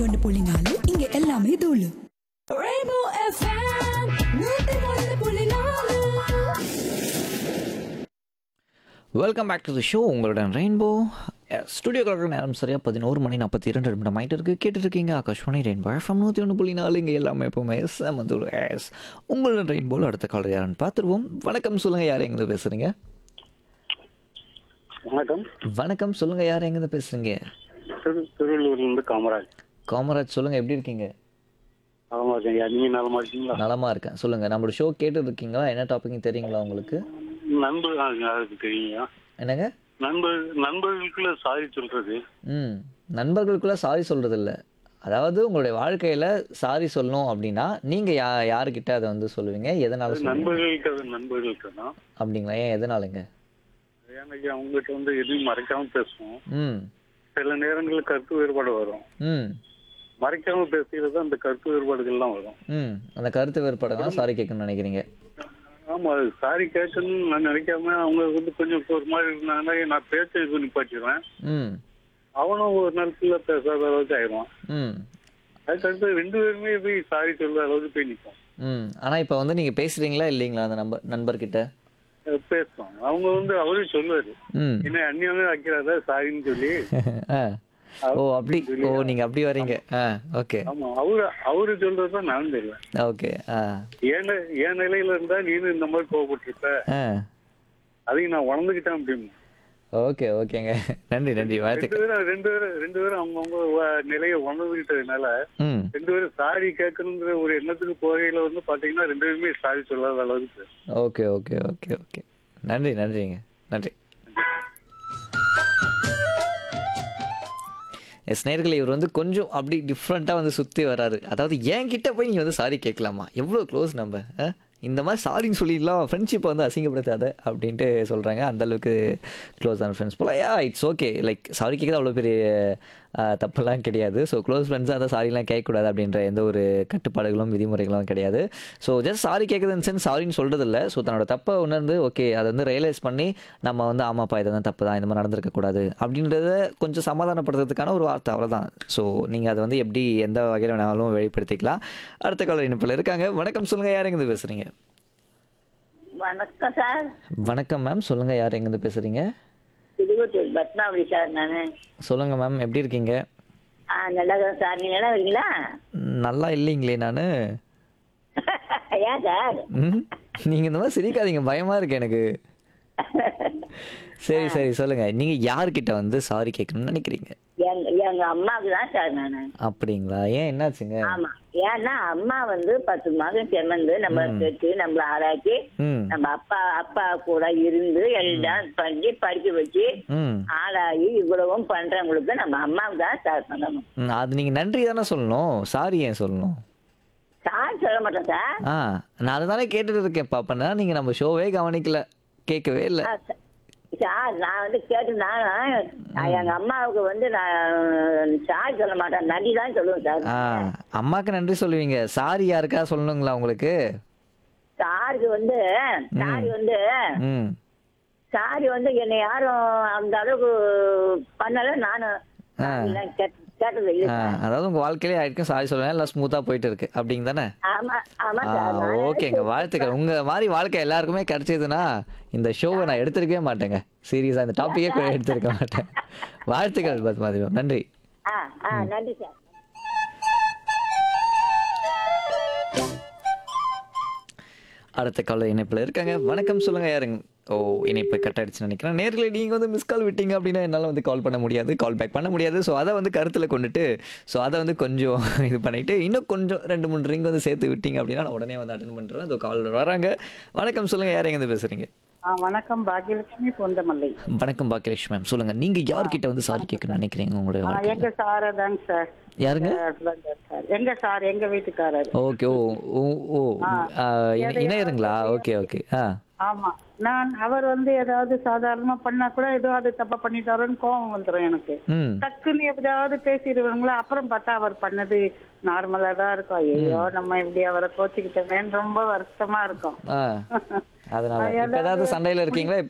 ஒன்று புள்ளி நாலு இங்க எல்லாமே தூளு Rainbow FM, நூத்தி ஒன்று புள்ளி நாலு. Welcome back to the show உங்களுடன் ரெயின்போ ஸ்டுடியோ கலக்கிற நேரம் சரியாக பதினோரு மணி நாற்பத்தி இரண்டு நிமிடம் ஆகிட்டு இருக்கு கேட்டுட்டு இருக்கீங்க ஆகாஷ்வாணி ரெயின்போ எஃப்எம் நூற்றி ஒன்று புள்ளி நாலு இங்கே எல்லாமே எப்போவுமே எஸ் மந்தூர் எஸ் உங்களுடன் ரெயின்போவில் அடுத்த காலர் யாருன்னு பார்த்துருவோம் வணக்கம் சொல்லுங்கள் யார் எங்கேருந்து பேசுகிறீங்க வணக்கம் வணக்கம் சொல்லுங்கள் யார் எங்கேருந்து பேசுகிறீங்க திரு திருவள்ளூர்ல இருந்து காமராஜ் காமராஜ் சொல்லுங்கள் எப்படி இருக்கீங்க நலமா இருக்கேன் ஐயா. நீங்க நலமா இருக்கீங்களா நலமாக இருக்கேன் சொல்லுங்கள் நம்மளோட ஷோ கேட்டு இருக்கீங்களா என்ன டாபிக்னு தெரியுங்களா உங்களுக்கு நண்பர் ஆ, அதுக்கு தெரியுங்க என்னங்க நண்பர் நண்பர்களுக்குள்ள சாரி சொல்றது ம் நண்பர்களுக்குள்ள சாரி சொல்கிறது இல்லை அதாவது உங்களுடைய வாழ்க்கையில் சாரி சொல்லணும் அப்படின்னா நீங்கள் யா யாருக்கிட்ட அதை வந்து சொல்லுவீங்க எதனால சொல்லுவீங்க நண்பர்களுக்கு அது நண்பர்களுக்கு தான் அப்படிங்களா ஏன் எதனாலங்க ஏன்னா அவங்ககிட்ட வந்து எதுவும் மறைக்காம பேசுவோம் ம் சில நேரங்களில் கருத்து வேறுபாடு வரும் ம் மறைக்காம பேசுகிறது அந்த கருத்து வேறுபாடுகள்லாம் வரும் ம் அந்த கருத்து வேறுபாடு தான் சாரி கேட்கணும்னு நினைக்கிறீங்க ஆமா அது சாரி கேட்கணும்னு நான் நினைக்காம அவங்க வந்து கொஞ்சம் ஒரு மாதிரி இருந்தாங்கன்னா நான் பேச்ச இது நிப்பாட்டிடுவேன் ம் அவனும் ஒரு நேரத்துல பேசாத அளவுக்கு ஆயிடுவான் ம் அதுக்கடுத்து ரெண்டு பேருமே போய் சாரி சொல்ற அளவுக்கு போய் நிற்போம் ம் ஆனால் இப்போ வந்து நீங்கள் பேசுகிறீங்களா இல்லைங்களா அந்த நம்பர் நண்பர்கிட்ட பேசுவோம் அவங்க வந்து அவரே சொல்லுவாரு ம் என்ன அந்நியமே வைக்கிறாத சாரின்னு சொல்லி ஆ ஓ அப்படி ஓ நீங்கள் அப்படி வரீங்க ஆ ஓகே ஆமா அவரு அவரு சொல்றதுதான் நானும் தெரியும் ஓகே ஆ என் நி- என் நிலையில இருந்தா நீனும் இந்த மாதிரி கோவப்பட்டிருப்ப ஆ அதையும் நான் உணர்ந்துக்கிட்டேன் அப்படின்னு ஓகே ஓகேங்க நன்றி நன்றி ரெண்டு வாழ்த்துக்கள் பேரும் ரெண்டு பேரும் ரெண்டு பேரும் அவங்கவுங்க வ- நிலையை உணர்ந்துக்கிட்டதுனால ம் ரெண்டு பேரும் சாரி கேட்கணுங்கிற ஒரு எண்ணத்துக்கு போகையில வந்து பாத்தீங்கன்னா ரெண்டு பேருமே சாரி சொல்லாத அளவுக்கு ஓகே ஓகே ஓகே ஓகே நன்றி நன்றிங்க நன்றி எஸ் நேர்களே இவர் வந்து கொஞ்சம் அப்படி டிஃப்ரெண்ட்டாக வந்து சுற்றி வராரு அதாவது என்கிட்ட போய் நீங்கள் வந்து சாரி கேட்கலாமா எவ்வளோ க்ளோஸ் நம்ம ஆ? இந்த மாதிரி சாரின்னு சொல்லிடலாம் ஃப்ரெண்ட்ஷிப்பை வந்து அசிங்கப்படுத்தாத அப்படின்ட்டு சொல்கிறாங்க அந்தளவுக்கு க்ளோஸான ஃப்ரெண்ட்ஸ் போல yeah it's okay like sorry கேட்குறது அவ்வளோ பெரிய ஆ, தப்பெல்லாம் கிடையாது ஸோ க்ளோஸ் ஃப்ரெண்ட்ஸாக அந்த சாரிலாம் கேட்கக்கூடாது அப்படின்ற எந்த ஒரு கட்டுப்பாடுகளும் விதிமுறைகளும் கிடையாது ஸோ ஜஸ்ட் சாரி கேட்குறது சென்ஸ் சாரின்னு சொல்கிறது இல்லை ஸோ தன்னோட தப்பை உணர்ந்து ஓகே அதை வந்து ரியலைஸ் பண்ணி நம்ம வந்து ஆமாப்பா இதை தான் தப்பு தான் இந்த மாதிரி நடந்திருக்கக்கூடாது அப்படின்றத கொஞ்சம் சமாதானப்படுத்துறதுக்கான ஒரு வார்த்தை அவ்வளோதான் ஸோ நீங்கள் அதை வந்து எப்படி எந்த வகையில் வேணாலும் வெளிப்படுத்திக்கலாம் அடுத்த கால இணைப்பில் இருக்காங்க வணக்கம் சொல்லுங்கள் யார் எங்கேருந்து பேசுகிறீங்க வணக்கம் சார் வணக்கம் மேம் சொல்லுங்கள் யார் எங்கேருந்து பேசுகிறீங்க திருவத்தூர் பத்மாவதி சார் நான் சொல்லுங்கள் மேம் எப்படி இருக்கீங்க ஆ நல்லா இருக்கேன் சார் நீங்க நல்லா இருக்கீங்களா நல்லா இல்லைங்களே நான் ஏன் சார் ம் நீங்கள் இந்த மாதிரி சிரிக்காதீங்க பயமாக இருக்கு எனக்கு சரி சரி சொல்லுங்கள் நீங்கள் யார்கிட்ட வந்து சாரி கேட்கணும்னு நினைக்கிறீங்க எங்க எங்க அம்மாவுக்கு தான் சார் நான் அப்படிங்களா ஏன் என்னாச்சுங்க ஆமா ஏன்னா அம்மா வந்து பத்து மாதம் சுமந்து நம்ம பெற்று நம்மள ஆளாக்கி ம் நம்ம அப்பா அப்பா கூட இருந்து எல்லாம் பண்ணி படிக்க வச்சு ம் ஆளாகி இவ்வளவும் பண்றவங்களுக்கு நம்ம அம்மாவுக்கு தான் சார் பண்ணணும் ம், அது நீங்கள் நன்றி தானே சொல்லணும் சாரி ஏன் சொல்லணும் சார் சொல்ல மாட்டேன் சார் ஆ நான் அதை தானே கேட்டுட்டு இருக்கேன் பாப்பனா நீங்கள் நம்ம ஷோவே கவனிக்கல கேட்கவே இல்லை ஆ, ச- சார் நான் வந்து கேட்டு நான் நான் எங்க அம்மாவுக்கு வந்து நான் சார் சொல்ல மாட்டேன் நன்றி தான் சொல்லுவேன் சார் ஆ அம்மாவுக்கு நன்றி சொல்லுவீங்க சாரி யாருக்கா சொல்லணுங்களா உங்களுக்கு சாருக்கு வந்து சாரி வந்து ம் சாரி வந்து என்னை யாரும் அந்த அளவுக்கு பண்ணல நானும் சாரிலாம் கேட்ட- கேட்டது இல்லை ஆ அதாவது உங்கள் வாழ்க்கையிலே யாருக்கும் சாரி சொல்லலாம் எல்லாம் ஸ்மூத்தாக போயிட்டு இருக்கு அப்படிங்க தானே ஆமா ஆமா ஆ சார் நான் ஓகேங்க வாழ்த்துக்கள் உங்க மாதிரி வாழ்க்கை எல்லாருக்குமே கிடைச்சதுன்னா இந்த ஷோவை நான் எடுத்திருக்கவே மாட்டேங்க சீரியஸாக இந்த டாப்பிக்கே கூட எடுத்திருக்க மாட்டேன் வாழ்த்துக்கள் பத்மாதி மேம் நன்றி ஆ ஆ நன்றி சார் அடுத்த கால இணைப்பில் இருக்காங்க வணக்கம் சொல்லுங்க யாருங்க ஓ இணைப்பு கட் ஆயிடுச்சுன்னு நினைக்கிறேன் நேர்களை நீங்கள் வந்து மிஸ் கால் விட்டீங்க அப்படின்னா என்னால் வந்து கால் பண்ண முடியாது கால் பேக் பண்ண முடியாது ஸோ அதை வந்து கருத்தில் கொண்டுட்டு ஸோ அதை வந்து கொஞ்சம் இது பண்ணிட்டு இன்னும் கொஞ்சம் ரெண்டு மூணு ரிங் வந்து சேர்த்து விட்டீங்க அப்படின்னா நான் உடனே வந்து அட்டன் பண்ணுறேன் அந்த கால் வராங்க வணக்கம் சொல்லுங்க யார் எங்கேருந்து பேசுறீங்க ஆ வணக்கம் பாக்யலட்சுமி பொந்தமல்லை வணக்கம் பாக்கியலட்சுமி மேம் சொல்லுங்க நீங்க யார்கிட்ட வந்து சாரி கேட்கணும்னு நினைக்கிறீங்க உங்களுடைய ஆ, வாழ்க்கையில? எங்க சாரை தாங்க சார் யாருங்க சார் எங்க சார் எங்க வீட்டுக்காரர் ஓகே ஓ ஓ ஓ ஆ, இணை- இணையருங்களா ஓகே ஓகே ஆ ஆமா நான் அவர் வந்து ஏதாவது சாதாரணமா பண்ணா கூட ஏதோ அது தப்பா பண்ணிட்டாரோன்னு கோவம் வந்துடும் எனக்கு ம் டக்குன்னு எப்படியாவது பேசிடுவாங்களா அப்புறம் பார்த்தா அவர் பண்ணது நார்மலா தான் இருக்கும் ஐயோ நம்ம இப்படி அவரை கோச்சிக்கிட்டோமேன்னு ரொம்ப வருத்தமா இருக்கும் ஆ அதனால இப்ப ஏதாவது சண்டையில இருக்கீங்களா